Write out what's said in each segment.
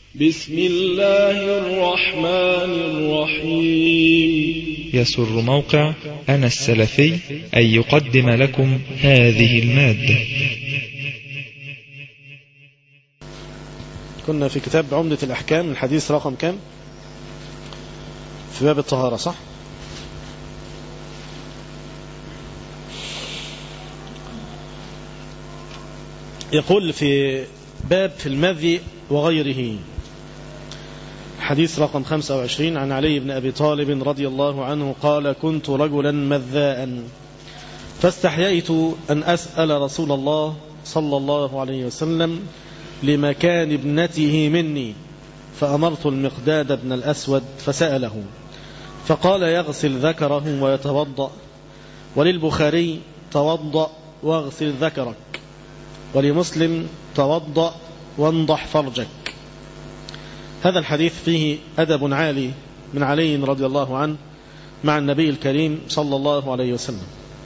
بسم الله الرحمن الرحيم يسر موقع أنا السلفي أن يقدم لكم هذه المادة كنا في كتاب عمدة الأحكام الحديث رقم كام في باب الطهارة صح يقول في باب في المذي وغيره حديث رقم 25 عن علي بن أبي طالب رضي الله عنه قال كنت رجلا مذاء فاستحييت أن أسأل رسول الله صلى الله عليه وسلم لمكان ابنته مني فأمرت المقداد بن الأسود فسأله فقال يغسل ذكره ويتوضأ وللبخاري توضأ واغسل ذكرك ولمسلم توضأ وانضح فرجك هذا الحديث فيه أدب عالي من علي رضي الله عنه مع النبي الكريم صلى الله عليه وسلم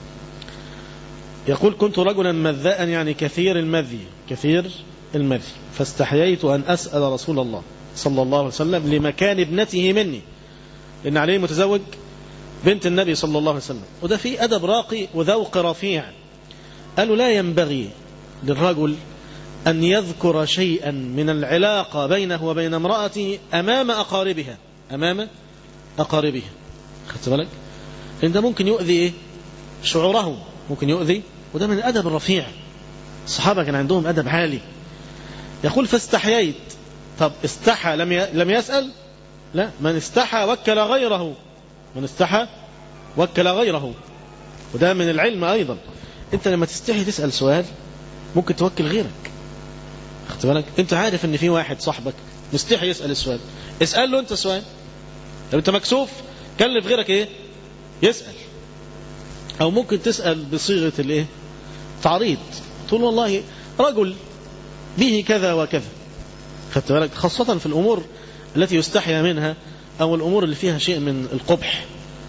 يقول كنت رجلا مذاء يعني كثير المذي كثير المذي فاستحييت أن أسأل رسول الله صلى الله عليه وسلم لمكان ابنته مني لأن عليه متزوج بنت النبي صلى الله عليه وسلم وده فيه أدب راقي وذوق رفيع قالوا لا ينبغي للرجل أن يذكر شيئا من العلاقة بينه وبين امرأته أمام أقاربها أمام أقاربها خدت بالك لأن ده ممكن يؤذي إيه؟ شعورهم ممكن يؤذي وده من الأدب الرفيع الصحابة كان عندهم أدب عالي يقول فاستحييت طب استحى لم لم يسأل لا من استحى وكل غيره من استحى وكل غيره وده من العلم أيضا أنت لما تستحي تسأل سؤال ممكن توكل غيرك خدت بالك انت عارف ان في واحد صاحبك مستحي يسأل السؤال اسأل له انت سؤال لو انت مكسوف كلف غيرك ايه يسأل او ممكن تسأل بصيغة الايه تعريض تقول والله رجل به كذا وكذا خدت بالك خاصة في الامور التي يستحيا منها او الامور اللي فيها شيء من القبح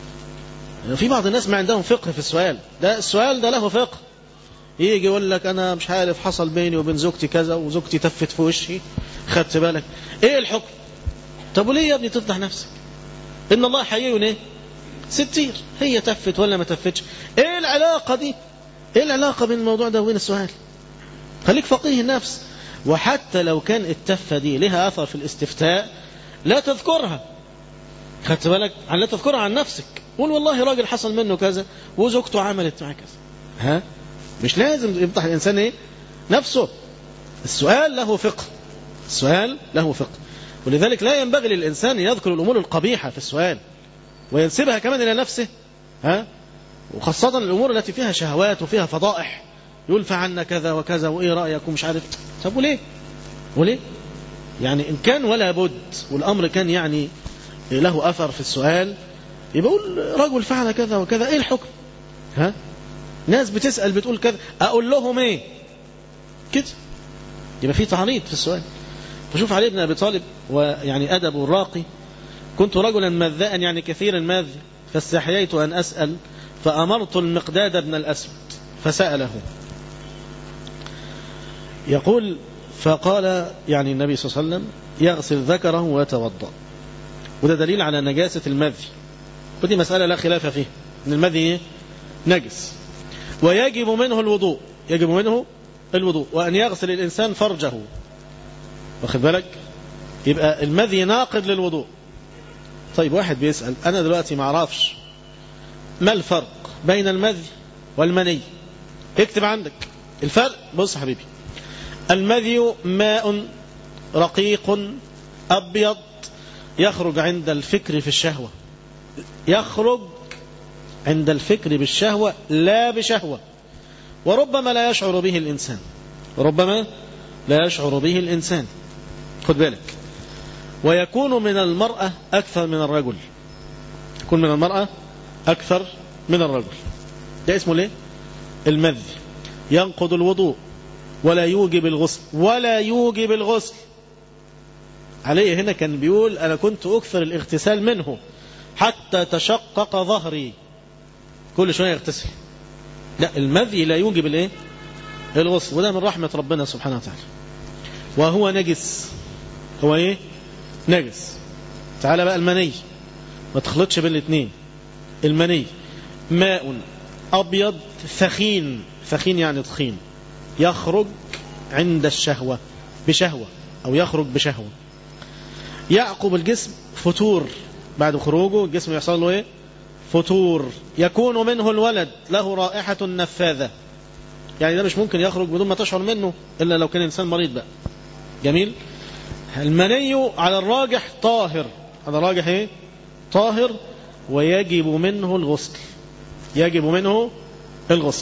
في بعض الناس ما عندهم فقه في السؤال ده السؤال ده له فقه يجي يقول لك انا مش عارف حصل بيني وبين زوجتي كذا وزوجتي تفت في وشي خدت بالك ايه الحكم طب وليه يا ابني تفضح نفسك ان الله حي ايه ستير هي تفت ولا ما تفتش ايه العلاقه دي ايه العلاقه بين الموضوع ده وبين السؤال خليك فقيه النفس وحتى لو كان التفه دي لها اثر في الاستفتاء لا تذكرها خدت بالك لا تذكرها عن نفسك قول والله راجل حصل منه كذا وزوجته عملت معاه كذا ها مش لازم يفتح الإنسان إيه؟ نفسه السؤال له فقه السؤال له فقه ولذلك لا ينبغي للإنسان يذكر الأمور القبيحة في السؤال وينسبها كمان إلى نفسه ها وخاصة الأمور التي فيها شهوات وفيها فضائح يقول فعلنا كذا وكذا وإيه رأيك ومش عارف طب وليه وليه يعني إن كان ولا بد والأمر كان يعني له أثر في السؤال يبقى يقول رجل فعل كذا وكذا إيه الحكم ها ناس بتسأل بتقول كذا أقول لهم إيه كده يبقى في تعريض في السؤال فشوف علي بن أبي طالب ويعني أدب الراقي كنت رجلا مذاء يعني كثير المذ فاستحييت أن أسأل فأمرت المقداد بن الأسود فسأله يقول فقال يعني النبي صلى الله عليه وسلم يغسل ذكره ويتوضأ وده دليل على نجاسة المذي ودي مسألة لا خلاف فيها ان المذي نجس ويجب منه الوضوء يجب منه الوضوء وأن يغسل الإنسان فرجه واخد بالك يبقى المذي ناقض للوضوء طيب واحد بيسأل أنا دلوقتي ما اعرفش ما الفرق بين المذي والمني اكتب عندك الفرق بص حبيبي المذي ماء رقيق أبيض يخرج عند الفكر في الشهوة يخرج عند الفكر بالشهوة لا بشهوة وربما لا يشعر به الإنسان ربما لا يشعر به الإنسان خد بالك ويكون من المرأة أكثر من الرجل يكون من المرأة أكثر من الرجل ده اسمه ليه المذ ينقض الوضوء ولا يوجب الغسل ولا يوجب الغسل عليه هنا كان بيقول أنا كنت أكثر الاغتسال منه حتى تشقق ظهري كل شوية يغتسل لا المذي لا يوجب الايه الغسل وده من رحمة ربنا سبحانه وتعالى وهو نجس هو ايه نجس تعالى بقى المني ما تخلطش بين الاثنين المني ماء أبيض ثخين ثخين يعني تخين يخرج عند الشهوة بشهوة أو يخرج بشهوة يعقب الجسم فتور بعد خروجه الجسم يحصل له ايه فتور يكون منه الولد له رائحة نفاذة يعني ده مش ممكن يخرج بدون ما تشعر منه إلا لو كان إنسان مريض بقى جميل المني على الراجح طاهر على الراجح ايه طاهر ويجب منه الغسل يجب منه الغسل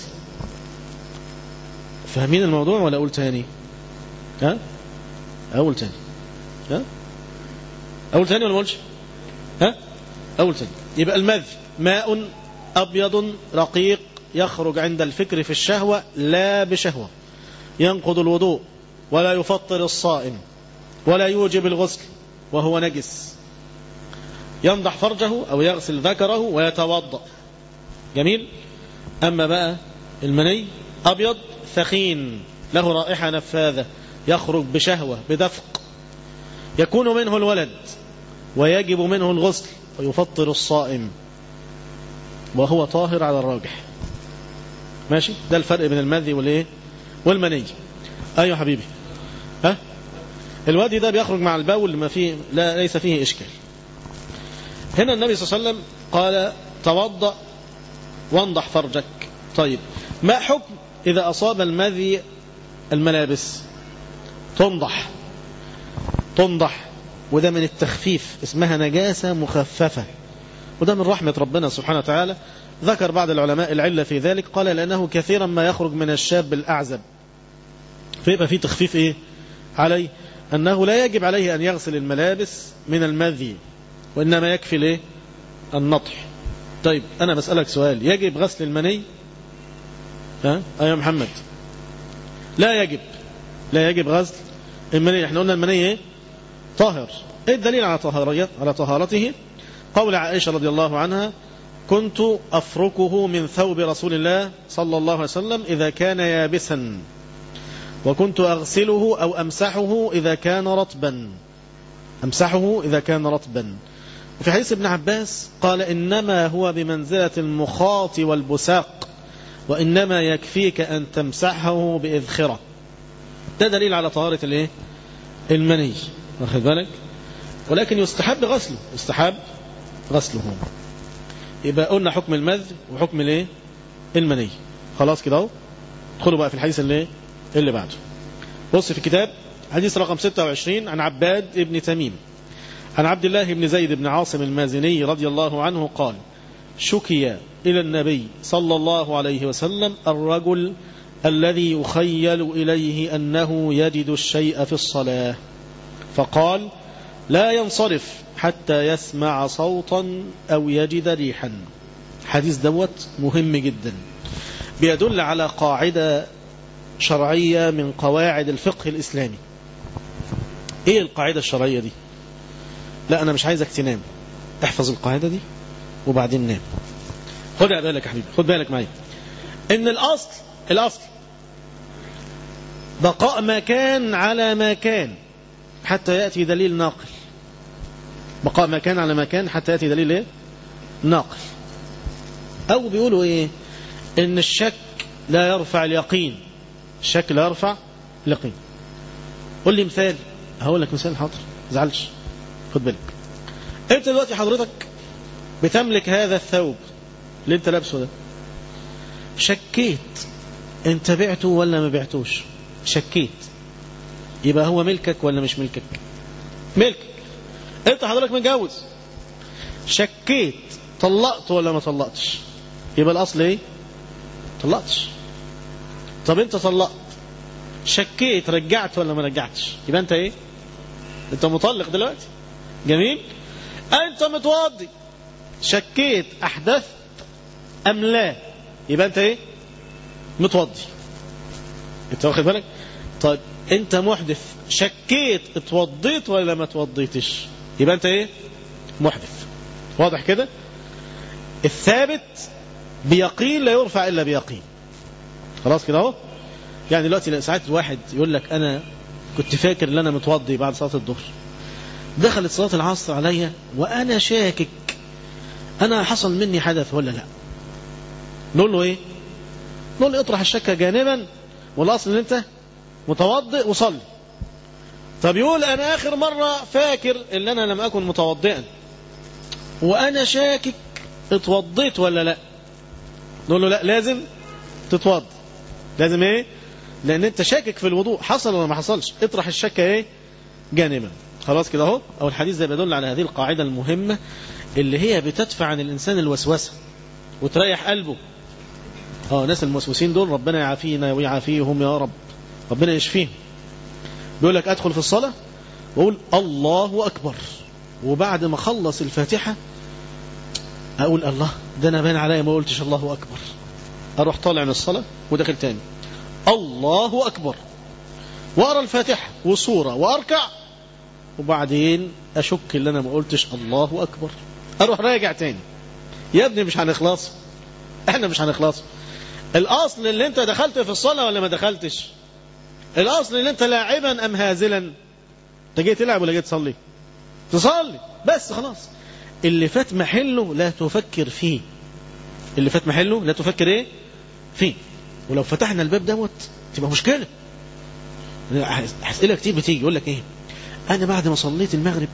فاهمين الموضوع ولا أقول تاني ها أقول تاني ها أقول تاني ولا ما أقولش ها أقول تاني يبقى المذي ماء أبيض رقيق يخرج عند الفكر في الشهوة لا بشهوة ينقض الوضوء ولا يفطر الصائم ولا يوجب الغسل وهو نجس ينضح فرجه أو يغسل ذكره ويتوضأ جميل أما بقى المني أبيض ثخين له رائحة نفاذة يخرج بشهوة بدفق يكون منه الولد ويجب منه الغسل ويفطر الصائم وهو طاهر على الراجح ماشي ده الفرق بين المذي والايه والمني ايوه حبيبي ها الوادي ده بيخرج مع البول ما فيه لا ليس فيه اشكال هنا النبي صلى الله عليه وسلم قال توضأ وانضح فرجك طيب ما حكم إذا أصاب المذي الملابس تنضح تنضح وده من التخفيف اسمها نجاسة مخففة وده من رحمة ربنا سبحانه وتعالى ذكر بعض العلماء العلة في ذلك قال لأنه كثيرا ما يخرج من الشاب الأعزب فيبقى في تخفيف إيه عليه أنه لا يجب عليه أن يغسل الملابس من المذي وإنما يكفي ليه النطح طيب أنا بسألك سؤال يجب غسل المني ها أيها محمد لا يجب لا يجب غسل المني احنا قلنا المني ايه طاهر ايه الدليل على طهارية على طهارته قول عائشة رضي الله عنها كنت أفركه من ثوب رسول الله صلى الله عليه وسلم إذا كان يابسا وكنت أغسله أو أمسحه إذا كان رطبا أمسحه إذا كان رطبا وفي حديث ابن عباس قال إنما هو بمنزلة المخاط والبساق وإنما يكفيك أن تمسحه بإذخرة ده دليل على طهارة الايه المني واخد بالك ولكن يستحب غسله يستحب غسله يبقى قلنا حكم المذ وحكم الايه المني خلاص كده اهو ادخلوا بقى في الحديث اللي اللي بعده بص في الكتاب حديث رقم 26 عن عباد ابن تميم عن عبد الله بن زيد بن عاصم المازني رضي الله عنه قال شكي إلى النبي صلى الله عليه وسلم الرجل الذي يخيل إليه أنه يجد الشيء في الصلاة فقال لا ينصرف حتى يسمع صوتا أو يجد ريحا حديث دوت مهم جدا بيدل على قاعدة شرعية من قواعد الفقه الإسلامي ايه القاعدة الشرعية دي لا انا مش عايزك تنام احفظ القاعدة دي وبعدين نام خد بالك يا حبيبي خد بالك معايا ان الاصل الاصل بقاء مكان على مكان حتى يأتي دليل ناقل بقاء مكان على مكان حتى يأتي دليل ايه ناقل او بيقولوا ايه ان الشك لا يرفع اليقين الشك لا يرفع اليقين قول لي مثال هقول لك مثال حاضر زعلش خد بالك انت دلوقتي حضرتك بتملك هذا الثوب اللي انت لابسه ده شكيت انت بعته ولا ما بعتوش شكيت يبقى هو ملكك ولا مش ملكك ملكك انت حضرتك متجوز شكيت طلقت ولا ما طلقتش يبقى الاصل ايه طلقتش طب انت طلقت شكيت رجعت ولا ما رجعتش يبقى انت ايه انت مطلق دلوقتي جميل انت متوضي شكيت احدثت ام لا يبقى انت ايه متوضي انت واخد بالك طيب انت محدث شكيت اتوضيت ولا ما اتوضيتش يبقى انت ايه محدث واضح كده الثابت بيقين لا يرفع الا بيقين خلاص كده اهو يعني دلوقتي ساعات واحد يقول لك انا كنت فاكر ان انا متوضي بعد صلاه الظهر دخلت صلاة العصر عليا وأنا شاكك أنا حصل مني حدث ولا لا نقول له إيه نقول له اطرح الشك جانبا والأصل إن أنت متوضئ وصلي طب يقول أنا آخر مرة فاكر إن أنا لم أكن متوضئا وأنا شاكك اتوضيت ولا لا نقول له لا لازم تتوضى لازم ايه لان انت شاكك في الوضوء حصل ولا ما حصلش اطرح الشك ايه جانبا خلاص كده اهو او الحديث ده بيدل على هذه القاعده المهمه اللي هي بتدفع عن الانسان الوسوسه وتريح قلبه اه ناس الموسوسين دول ربنا يعافينا ويعافيهم يا رب ربنا يشفيهم بيقول لك ادخل في الصلاه واقول الله اكبر وبعد ما اخلص الفاتحه اقول الله ده انا باين عليا ما قلتش الله اكبر اروح طالع من الصلاه وداخل تاني الله اكبر واقرا الفاتحه وصوره واركع وبعدين اشك ان انا ما قلتش الله اكبر اروح راجع تاني يا ابني مش هنخلص احنا مش هنخلص الاصل اللي انت دخلت في الصلاه ولا ما دخلتش الاصل اللي انت لاعبا ام هازلا انت جاي تلعب ولا جاي تصلي تصلي بس خلاص اللي فات محله لا تفكر فيه اللي فات محله لا تفكر ايه فيه ولو فتحنا الباب دوت تبقى مشكلة أسئلة كتير بتيجي يقول لك ايه انا بعد ما صليت المغرب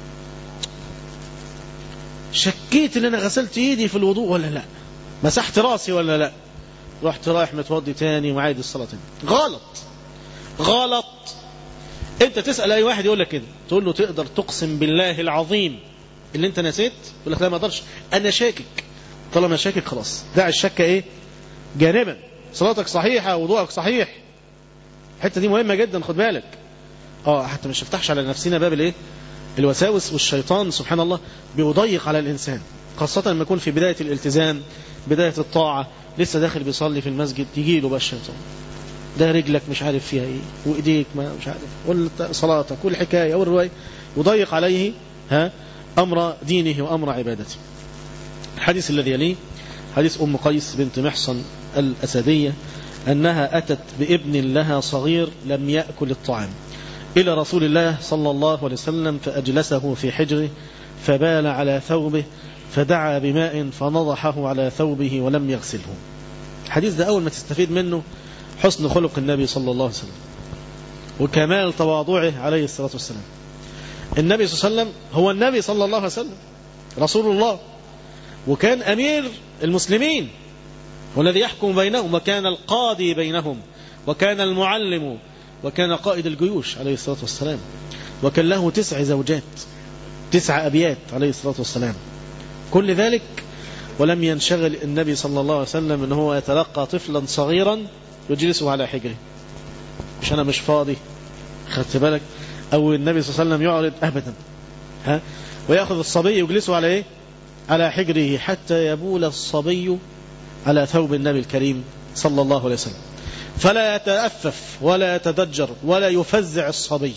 شكيت ان انا غسلت ايدي في الوضوء ولا لا مسحت راسي ولا لا رحت رايح متوضي تاني وعايد الصلاة تاني غلط غلط انت تسأل اي واحد يقول لك كده تقول له تقدر تقسم بالله العظيم اللي انت نسيت يقول لك لا ما اقدرش انا شاكك طالما شاكك خلاص دع الشك ايه جانبا صلاتك صحيحه وضوءك صحيح الحته دي مهمه جدا خد بالك اه حتى مش نفتحش على نفسنا باب الايه الوساوس والشيطان سبحان الله بيضيق على الانسان خاصه لما يكون في بدايه الالتزام بدايه الطاعه لسه داخل بيصلي في المسجد يجي له بقى الشيطان ده رجلك مش عارف فيها ايه وايديك ما مش عارف صلاتك والحكايه والروايه يضيق عليه ها امر دينه وامر عبادته الحديث الذي يليه حديث ام قيس بنت محصن الاسديه انها اتت بابن لها صغير لم ياكل الطعام الى رسول الله صلى الله عليه وسلم فاجلسه في حجره فبال على ثوبه فدعا بماء فنضحه على ثوبه ولم يغسله الحديث ده أول ما تستفيد منه حسن خلق النبي صلى الله عليه وسلم وكمال تواضعه عليه الصلاة والسلام النبي صلى الله عليه وسلم هو النبي صلى الله عليه وسلم رسول الله وكان أمير المسلمين والذي يحكم بينهم وكان القاضي بينهم وكان المعلم وكان قائد الجيوش عليه الصلاة والسلام وكان له تسع زوجات تسع أبيات عليه الصلاة والسلام كل ذلك ولم ينشغل النبي صلى الله عليه وسلم ان هو يتلقى طفلا صغيرا يجلسه على حجره مش انا مش فاضي خدت بالك او النبي صلى الله عليه وسلم يعرض ابدا ها وياخذ الصبي يجلسه على ايه على حجره حتى يبول الصبي على ثوب النبي الكريم صلى الله عليه وسلم فلا يتأفف ولا يتدجر ولا يفزع الصبي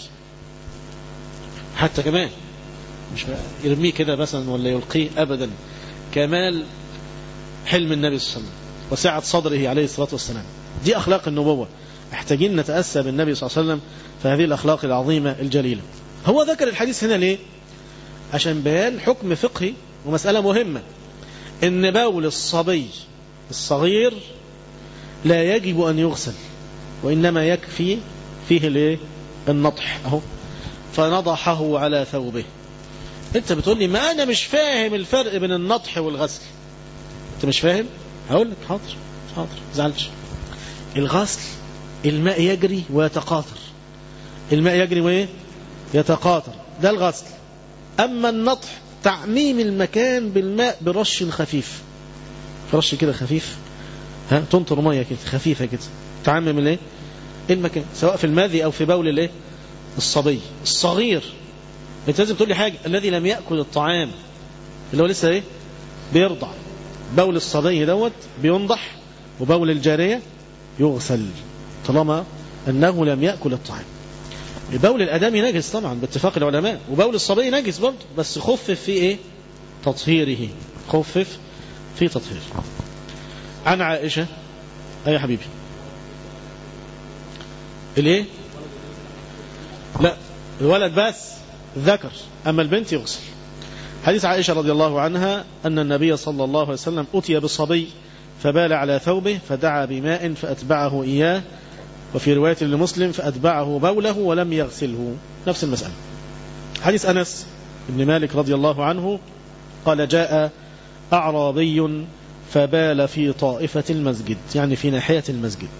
حتى كمان مش يرميه كده مثلا ولا يلقيه ابدا كمال حلم النبي صلى الله عليه وسلم وسعة صدره عليه الصلاة والسلام دي أخلاق النبوة محتاجين نتأسى بالنبي صلى الله عليه وسلم في هذه الأخلاق العظيمة الجليلة هو ذكر الحديث هنا ليه عشان بيان حكم فقهي ومسألة مهمة إن بول الصبي الصغير لا يجب أن يغسل وإنما يكفي فيه الايه النطح أهو فنضحه على ثوبه انت بتقول لي ما انا مش فاهم الفرق بين النطح والغسل انت مش فاهم هقول لك حاضر حاضر زعلش الغسل الماء يجري ويتقاطر الماء يجري وايه يتقاطر ده الغسل اما النطح تعميم المكان بالماء برش خفيف رش كده خفيف ها تنطر ميه كده خفيفه كده تعمم الايه المكان سواء في الماضي او في بول الايه الصبي الصغير انت لازم تقول لي حاجه الذي لم ياكل الطعام اللي هو لسه ايه بيرضع بول الصبي دوت بينضح وبول الجاريه يغسل طالما انه لم ياكل الطعام بول الادمي نجس طبعا باتفاق العلماء وبول الصبي نجس برضه بس خفف في ايه تطهيره خفف في تطهيره عن عائشه اي يا حبيبي الايه لا الولد بس ذكر أما البنت يغسل حديث عائشة رضي الله عنها أن النبي صلى الله عليه وسلم أتي بالصبي فبال على ثوبه فدعا بماء فأتبعه إياه وفي رواية لمسلم فأتبعه بوله ولم يغسله نفس المسألة حديث أنس بن مالك رضي الله عنه قال جاء أعرابي فبال في طائفة المسجد يعني في ناحية المسجد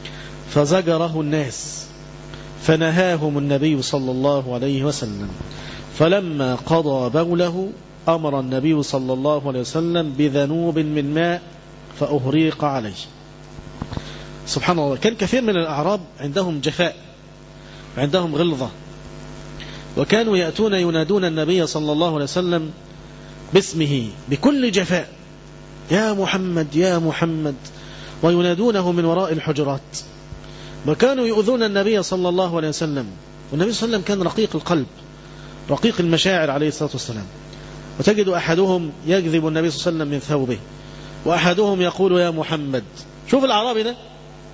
فزجره الناس فنهاهم النبي صلى الله عليه وسلم فلما قضى بوله أمر النبي صلى الله عليه وسلم بذنوب من ماء فأهريق عليه سبحان الله كان كثير من الأعراب عندهم جفاء عندهم غلظة وكانوا يأتون ينادون النبي صلى الله عليه وسلم باسمه بكل جفاء يا محمد يا محمد وينادونه من وراء الحجرات وكانوا يؤذون النبي صلى الله عليه وسلم والنبي صلى الله عليه وسلم كان رقيق القلب رقيق المشاعر عليه الصلاة والسلام وتجد أحدهم يجذب النبي صلى الله عليه وسلم من ثوبه وأحدهم يقول يا محمد شوف الأعرابي ده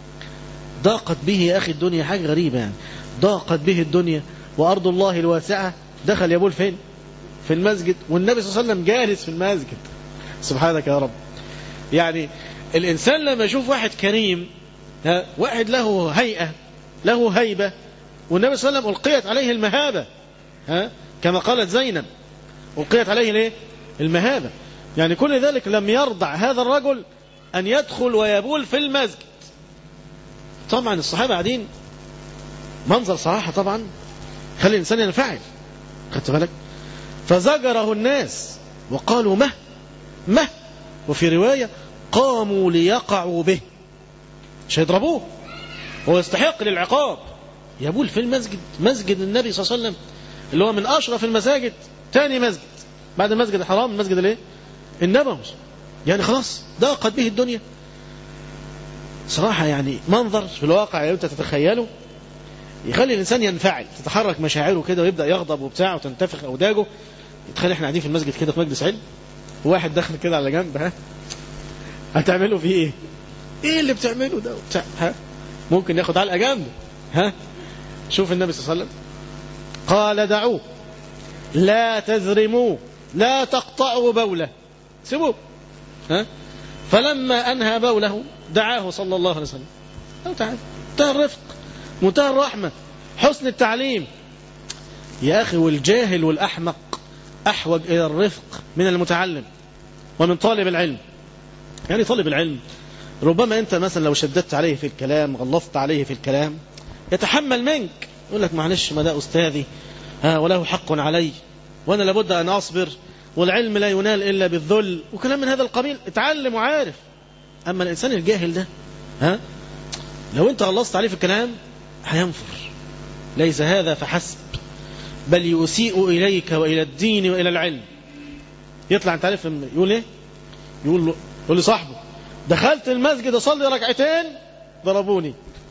ضاقت به يا أخي الدنيا حاجة غريبة يعني ضاقت به الدنيا وأرض الله الواسعة دخل يبول فين في المسجد والنبي صلى الله عليه وسلم جالس في المسجد سبحانك يا رب يعني الإنسان لما يشوف واحد كريم ها واحد له هيئة له هيبة والنبي صلى الله عليه وسلم ألقيت عليه المهابة ها كما قالت زينب ألقيت عليه ليه المهابة يعني كل ذلك لم يرضع هذا الرجل أن يدخل ويبول في المسجد طبعا الصحابة قاعدين منظر صراحة طبعا خلي الإنسان ينفعل خدت بالك فزجره الناس وقالوا مه مه وفي رواية قاموا ليقعوا به مش هيضربوه هو يستحق للعقاب يبول في المسجد مسجد النبي صلى الله عليه وسلم اللي هو من أشرف المساجد تاني مسجد بعد المسجد الحرام المسجد الايه النبوي يعني خلاص ضاقت به الدنيا صراحة يعني منظر في الواقع انت تتخيله يخلي الإنسان ينفعل تتحرك مشاعره كده ويبدأ يغضب وبتاع وتنتفخ أوداجه تخيل احنا قاعدين في المسجد كده في مجلس علم وواحد داخل كده على جنب ها هتعملوا فيه ايه ايه اللي بتعمله ده وبتاع ها ممكن ياخد علقه جنبه ها شوف النبي صلى الله عليه وسلم قال دعوه لا تزرموه لا تقطعوا بوله سيبوه ها فلما انهى بوله دعاه صلى الله عليه وسلم أو تعالى منتهى الرفق منتهى الرحمة حسن التعليم يا أخي والجاهل والأحمق أحوج إلى الرفق من المتعلم ومن طالب العلم يعني طالب العلم ربما أنت مثلا لو شددت عليه في الكلام غلظت عليه في الكلام يتحمل منك يقول لك معلش ما ده أستاذي ها وله حق علي وأنا لابد أن أصبر والعلم لا ينال إلا بالذل وكلام من هذا القبيل اتعلم وعارف أما الإنسان الجاهل ده ها لو أنت غلظت عليه في الكلام هينفر ليس هذا فحسب بل يسيء إليك وإلى الدين وإلى العلم يطلع انت عارف يقول ايه يقول له يقول لصاحبه دخلت المسجد اصلي ركعتين ضربوني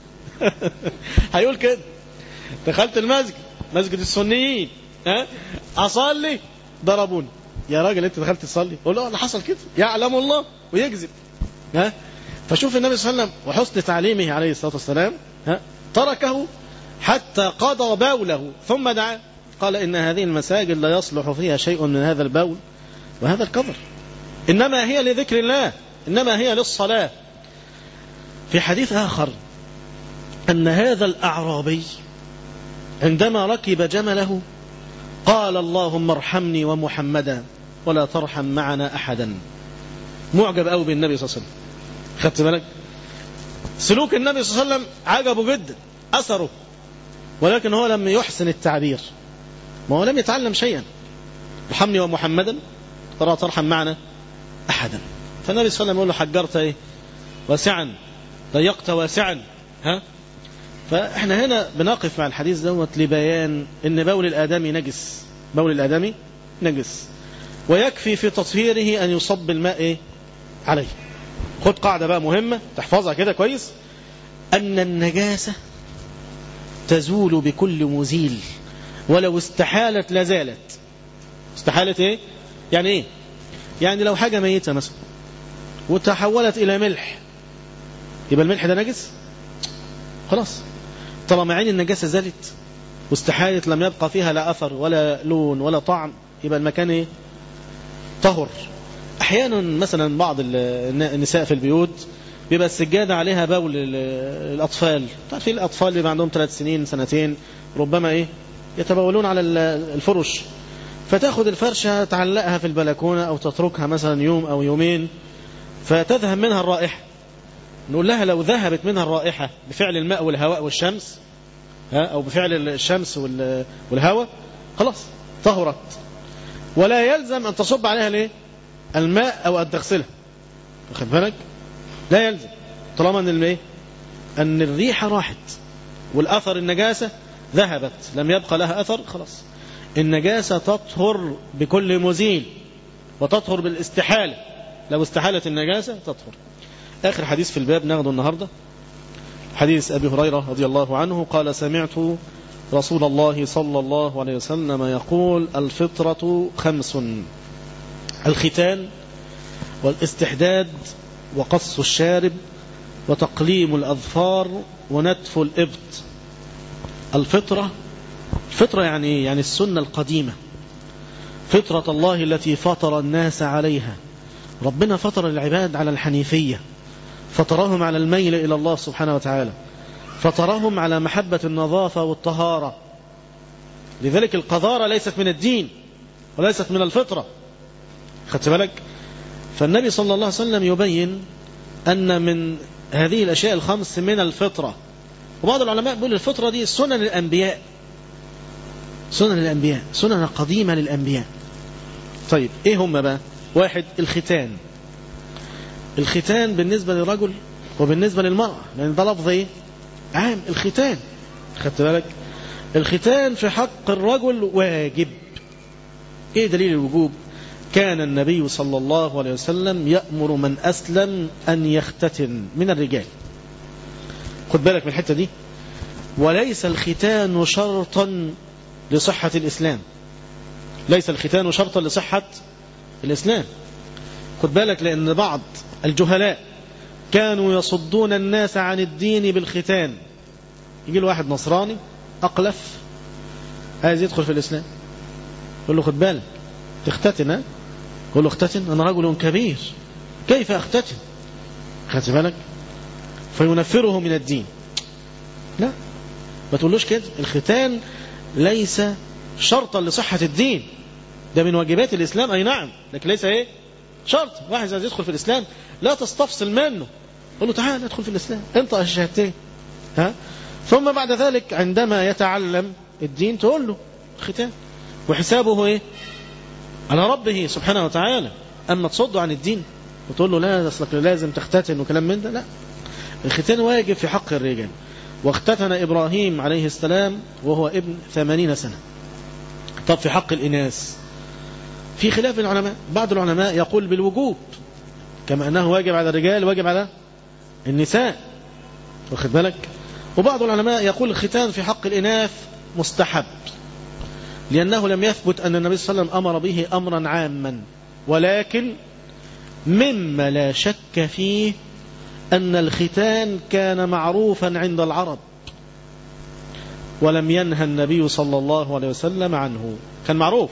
هيقول كده دخلت المسجد مسجد السنيين ها اصلي ضربوني يا راجل انت دخلت تصلي قول له اللي حصل كده يعلم الله ويكذب ها فشوف النبي صلى الله عليه وسلم وحسن تعليمه عليه الصلاه والسلام ها تركه حتى قضى بوله ثم دعا قال إن هذه المساجد لا يصلح فيها شيء من هذا البول وهذا القدر إنما هي لذكر الله إنما هي للصلاة في حديث آخر أن هذا الأعرابي عندما ركب جمله قال اللهم ارحمني ومحمدا ولا ترحم معنا أحدا معجب أوي بالنبي صلى الله عليه وسلم خدت بالك سلوك النبي صلى الله عليه وسلم عجبه جدا أثره ولكن هو لم يحسن التعبير ما هو لم يتعلم شيئا ارحمني ومحمدا ولا ترحم معنا أحدا فالنبي صلى الله عليه وسلم يقول له حجرت ايه واسعا ضيقت واسعا ها فاحنا هنا بنقف مع الحديث دوت لبيان ان بول الآدمي نجس بول الآدمي نجس ويكفي في تطهيره أن يصب الماء إيه؟ عليه خد قاعدة بقى مهمة تحفظها كده كويس أن النجاسة تزول بكل مزيل ولو استحالت لزالت استحالت ايه يعني ايه يعني لو حاجة ميتة مثلا وتحولت الى ملح يبقى الملح ده نجس خلاص طالما عين النجاسة زالت واستحالة لم يبقى فيها لا أثر ولا لون ولا طعم يبقى المكان إيه؟ طهر أحيانا مثلا بعض النساء في البيوت بيبقى السجادة عليها بول الأطفال تعرفين الأطفال اللي عندهم ثلاث سنين سنتين ربما إيه يتبولون على الفرش فتاخد الفرشة تعلقها في البلكونة أو تتركها مثلا يوم أو يومين فتذهب منها الرائحة نقول لها لو ذهبت منها الرائحة بفعل الماء والهواء والشمس ها أو بفعل الشمس والهواء خلاص طهرت ولا يلزم أن تصب عليها ليه الماء أو أن تغسلها واخد بالك لا يلزم طالما أن الماء أن الريحة راحت والأثر النجاسة ذهبت لم يبقى لها أثر خلاص النجاسة تطهر بكل مزيل وتطهر بالاستحالة لو استحالت النجاسة تطهر آخر حديث في الباب ناخده النهاردة حديث أبي هريرة رضي الله عنه قال سمعت رسول الله صلى الله عليه وسلم يقول الفطرة خمس الختان والاستحداد وقص الشارب وتقليم الأظفار ونتف الإبط الفطرة الفطرة يعني يعني السنة القديمة فطرة الله التي فطر الناس عليها ربنا فطر العباد على الحنيفية فطرهم على الميل إلى الله سبحانه وتعالى فطرهم على محبة النظافة والطهارة لذلك القذارة ليست من الدين وليست من الفطرة خدت بالك فالنبي صلى الله عليه وسلم يبين أن من هذه الأشياء الخمس من الفطرة وبعض العلماء بيقول الفطرة دي سنن الأنبياء سنن الأنبياء سنن قديمة للأنبياء طيب إيه هم بقى واحد الختان الختان بالنسبة للرجل وبالنسبة للمرأة لأن ده لفظ إيه عام الختان خدت بالك الختان في حق الرجل واجب إيه دليل الوجوب كان النبي صلى الله عليه وسلم يأمر من أسلم أن يختتن من الرجال خد بالك من الحتة دي وليس الختان شرطا لصحة الإسلام ليس الختان شرطا لصحة الإسلام خد بالك لأن بعض الجهلاء كانوا يصدون الناس عن الدين بالختان يجي له واحد نصراني أقلف عايز يدخل في الإسلام يقول له خد بالك تختتن ها يقول له اختتن أنا رجل كبير كيف أختتن خدت بالك فينفره من الدين لا ما تقولوش كده الختان ليس شرطا لصحة الدين ده من واجبات الإسلام أي نعم لكن ليس إيه شرط واحد عايز يدخل في الإسلام لا تستفصل منه قل له تعال ادخل في الإسلام انطق الشهادتين ها ثم بعد ذلك عندما يتعلم الدين تقول له ختان وحسابه ايه على ربه سبحانه وتعالى أما تصده عن الدين وتقول له لا أصلك لازم تختتن وكلام من ده لا الختان واجب في حق الرجال واختتن إبراهيم عليه السلام وهو ابن ثمانين سنة طب في حق الإناث في خلاف العلماء بعض العلماء يقول بالوجوب كما أنه واجب على الرجال واجب على النساء واخد بالك وبعض العلماء يقول الختان في حق الإناث مستحب لأنه لم يثبت أن النبي صلى الله عليه وسلم أمر به أمرا عاما ولكن مما لا شك فيه أن الختان كان معروفا عند العرب ولم ينهى النبي صلى الله عليه وسلم عنه كان معروف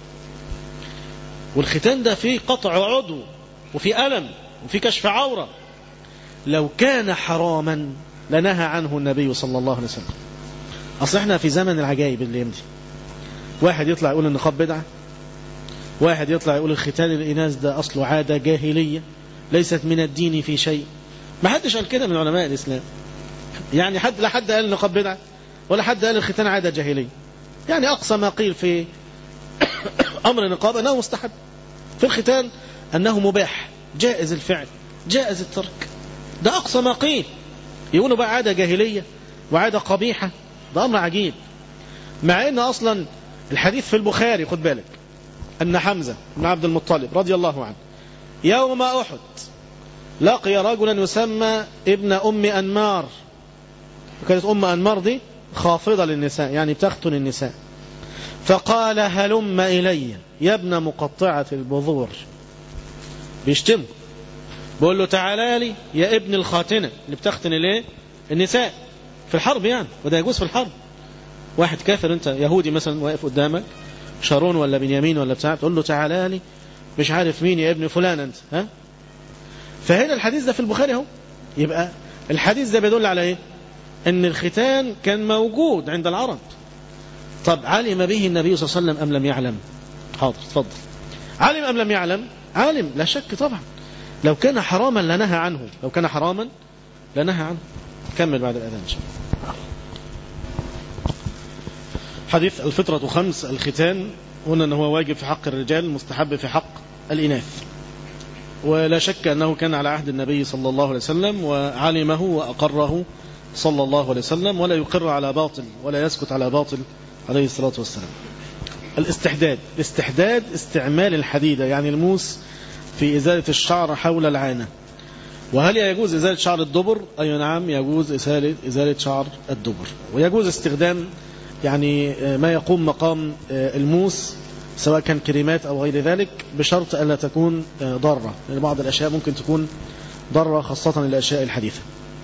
والختان ده فيه قطع عضو وفي ألم وفي كشف عورة لو كان حراما لنهى عنه النبي صلى الله عليه وسلم أصل احنا في زمن العجائب اللي يمضي واحد يطلع يقول النقاب بدعة واحد يطلع يقول الختان الإناث ده أصله عادة جاهلية ليست من الدين في شيء ما حدش قال كده من علماء الإسلام يعني حد لا حد قال النقاب بدعة ولا حد قال الختان عادة جاهلية يعني أقصى ما قيل في أمر النقاب أنه مستحب في الختان أنه مباح جائز الفعل جائز الترك ده أقصى ما قيل يقولوا بقى عادة جاهلية وعادة قبيحة ده أمر عجيب مع أن أصلا الحديث في البخاري خد بالك أن حمزة بن عبد المطلب رضي الله عنه يوم أحد لقي رجلا يسمى ابن أم أنمار وكانت أم أنمار دي خافضة للنساء يعني بتختن النساء فقال هلم إلي يا ابن مقطعة البذور بيشتمه بيقول له تعالى لي يا ابن الخاتنة اللي بتختن الايه النساء في الحرب يعني وده يجوز في الحرب واحد كافر انت يهودي مثلا واقف قدامك شارون ولا بنيامين ولا بتاع تقول له تعالى لي مش عارف مين يا ابن فلان انت ها فهنا الحديث ده في البخاري اهو يبقى الحديث ده بيدل على ايه ان الختان كان موجود عند العرب طب علم به النبي صلى الله عليه وسلم ام لم يعلم حاضر اتفضل علم ام لم يعلم عالم لا شك طبعا لو كان حراما لنهى عنه لو كان حراما لنهى عنه كمل بعد الاذان ان شاء الله حديث الفطرة خمس الختان قلنا أنه هو واجب في حق الرجال مستحب في حق الإناث ولا شك أنه كان على عهد النبي صلى الله عليه وسلم وعلمه وأقره صلى الله عليه وسلم ولا يقر على باطل ولا يسكت على باطل عليه الصلاة والسلام الاستحداد الاستحداد استعمال الحديدة يعني الموس في إزالة الشعر حول العانة وهل يجوز إزالة شعر الدبر أي نعم يجوز إزالة, إزالة شعر الدبر ويجوز استخدام يعني ما يقوم مقام الموس سواء كان كريمات أو غير ذلك بشرط ألا تكون ضارة لأن بعض الأشياء ممكن تكون ضارة خاصة الأشياء الحديثة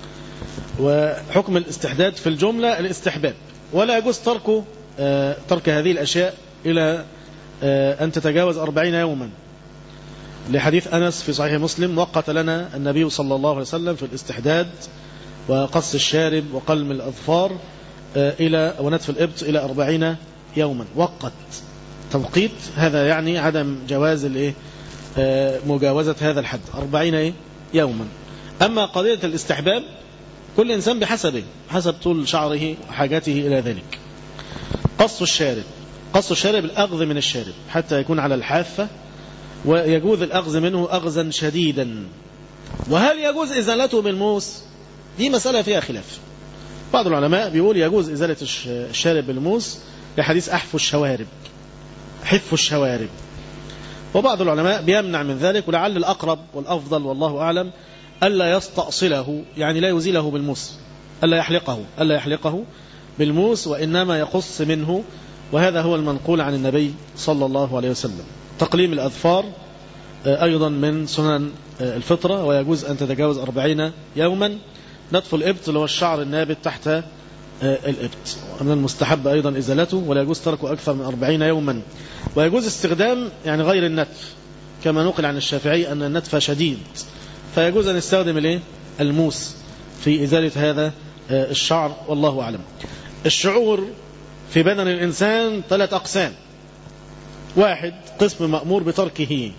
وحكم الاستحداد في الجملة الاستحباب ولا يجوز ترك ترك هذه الأشياء إلى أن تتجاوز أربعين يوما لحديث أنس في صحيح مسلم وقت لنا النبي صلى الله عليه وسلم في الاستحداد وقص الشارب وقلم الأظفار إلى ونتف الإبط إلى أربعين يوما وقت توقيت هذا يعني عدم جواز الايه مجاوزة هذا الحد أربعين إيه؟ يوما أما قضية الاستحباب كل إنسان بحسبه حسب طول شعره وحاجاته إلى ذلك قص الشارب قص الشارب الأغذ من الشارب حتى يكون على الحافة ويجوز الأغذ منه أغزا شديدا وهل يجوز إزالته بالموس دي مسألة فيها خلاف بعض العلماء بيقول يجوز إزالة الشارب بالموس لحديث أحفو الشوارب حف الشوارب وبعض العلماء بيمنع من ذلك ولعل الأقرب والأفضل والله أعلم ألا يستأصله يعني لا يزيله بالموس ألا يحلقه ألا يحلقه بالموس وإنما يقص منه وهذا هو المنقول عن النبي صلى الله عليه وسلم تقليم الأظفار أيضا من سنن الفطرة ويجوز أن تتجاوز أربعين يوما نطف الإبط اللي هو الشعر النابت تحت الإبط من المستحب أيضا إزالته ولا يجوز تركه أكثر من أربعين يوما ويجوز استخدام يعني غير النتف كما نقل عن الشافعي أن النتف شديد فيجوز أن يستخدم الايه الموس في إزالة هذا الشعر والله أعلم الشعور في بدن الإنسان ثلاث أقسام واحد قسم مأمور بتركه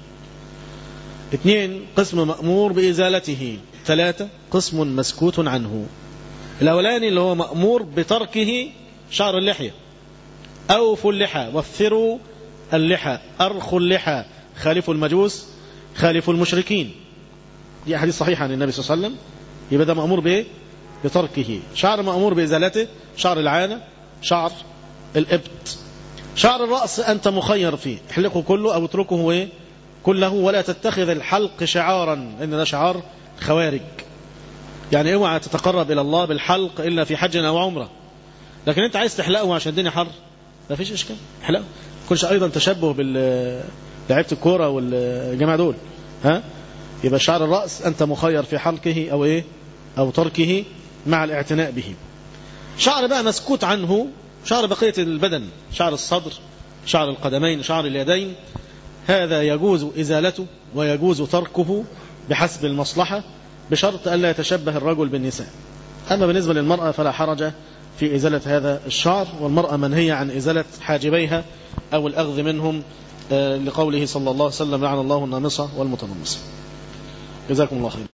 اثنين قسم مأمور بإزالته ثلاثة قسم مسكوت عنه الأولاني اللي هو مأمور بتركه شعر اللحية أوفوا اللحى وفروا اللحى أرخوا اللحى خالفوا المجوس خالفوا المشركين دي أحاديث صحيحة عن النبي صلى الله عليه وسلم يبقى ده مأمور بإيه بتركه شعر مأمور بإزالته شعر العانة شعر الإبط شعر الرأس أنت مخير فيه احلقه كله أو اتركه إيه كله ولا تتخذ الحلق شعارا إن ده شعار خوارج يعني اوعى تتقرب إلى الله بالحلق إلا في حج أو عمرة لكن أنت عايز تحلقه عشان الدنيا حر ما فيش إشكال احلقه كلش أيضا تشبه بال لعيبة الكورة والجماعة دول ها يبقى شعر الرأس أنت مخير في حلقه أو إيه أو تركه مع الاعتناء به شعر بقى مسكوت عنه شعر بقية البدن شعر الصدر شعر القدمين شعر اليدين هذا يجوز إزالته ويجوز تركه بحسب المصلحة بشرط ألا يتشبه الرجل بالنساء أما بالنسبة للمرأة فلا حرج في إزالة هذا الشعر والمرأة منهية عن إزالة حاجبيها أو الأخذ منهم لقوله صلى الله عليه وسلم لعن الله النامصة والمتنمصة جزاكم الله خير